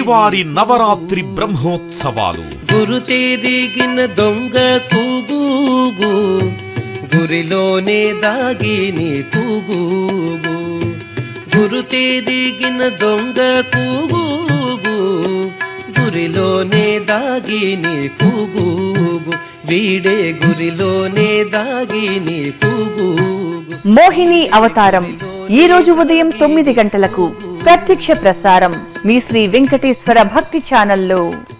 శ్రీవారి నవరాత్రి బ్రహ్మోత్సవాలు గురుతెరిగిన దొంగ కూగూగు గురిలోనే దాగి నీ కూగూగు గురుతెరిగిన దొంగ కూగూగు గురిలోనే దాగి నీ కూగూగు వీడే గురిలోనే దాగి నీ కూగూగు మోహిని అవతారం ఈ రోజు ఉదయం తొమ్మిది గంటలకు ప్రత్యక్ష ప్రసారం మీ శ్రీ వెంకటేశ్వర భక్తి ఛానల్లో